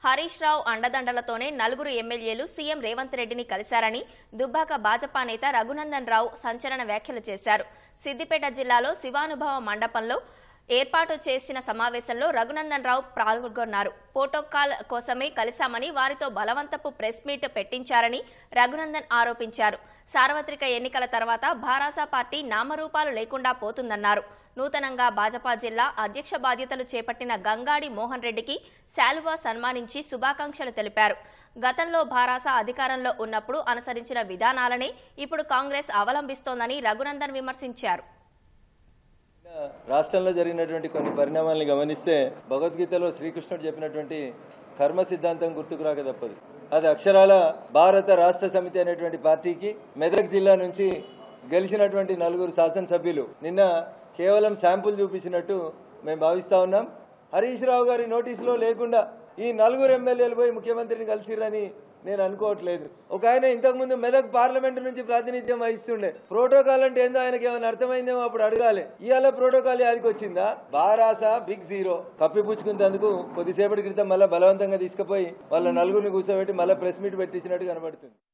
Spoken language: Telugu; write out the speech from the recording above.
హరీష్ రావు అండదండలతోనే నలుగురు ఎమ్మెల్యేలు సీఎం రేవంత్ రెడ్డిని కలిశారని దుబ్బాక భాజపా నేత రఘునందన్ రావు సంచలన వ్యాఖ్యలు చేశారు సిద్దిపేట జిల్లాలో శివానుభవ మండపంలో ఏర్పాటు చేసిన సమావేశంలో రఘునందన్ రావు పాల్గొన్నారు ప్రోటోకాల్ కోసమే కలిశామని వారితో బలవంతపు ప్రెస్ మీట్ పెట్టించారని రఘునందన్ ఆరోపించారు సార్వత్రిక ఎన్నికల తర్వాత భారాసా పార్టీ నామరూపాలు లేకుండా పోతుందన్నారు నూతనంగా భాజపా జిల్లా అధ్యక్ష బాధ్యతలు చేపట్టిన గంగాడి మోహన్ రెడ్డికి శాలువా సన్మానించి శుభాకాంక్షలు తెలిపారు గతంలో భారాస అధికారంలో ఉన్నప్పుడు అనుసరించిన విధానాలనే ఇప్పుడు కాంగ్రెస్ అవలంబిస్తోందని రఘునందన్ విమర్శించారు రాష్ట్రంలో జరిగినటువంటి కొన్ని పరిణామాలను గమనిస్తే భగవద్గీతలో శ్రీకృష్ణుడు చెప్పినటువంటి కర్మ సిద్ధాంతం గుర్తుకు రాక తప్పదు అది అక్షరాల భారత రాష్ట్ర సమితి అనేటువంటి పార్టీకి మెదక్ జిల్లా నుంచి గెలిచినటువంటి నలుగురు శాసనసభ్యులు నిన్న కేవలం శాంపుల్ చూపించినట్టు మేము భావిస్తా ఉన్నాం హరీష్ రావు గారి నోటీసులో లేకుండా ఈ నలుగురు ఎమ్మెల్యేలు పోయి ముఖ్యమంత్రిని కలిసిరని నేను అనుకోవట్లేదు ఒక ఆయన ఇంతకుముందు మెదక్ పార్లమెంట్ నుంచి ప్రాతినిధ్యం వహిస్తుండే ప్రోటోకాల్ అంటే ఏందో ఆయనకి ఏమైనా అర్థమైందేమో అప్పుడు అడగాలి ఇవాళ ప్రోటోకాల్ యాదికి వచ్చిందా బారాస బిగ్ జీరో కప్పిపుచ్చుకున్నందుకు కొద్దిసేపటి క్రితం మళ్ళీ బలవంతంగా తీసుకుపోయి వాళ్ళ నలుగురిని కూర్చోబెట్టి మళ్ళీ ప్రెస్ మీట్ పెట్టించినట్టు కనబడుతుంది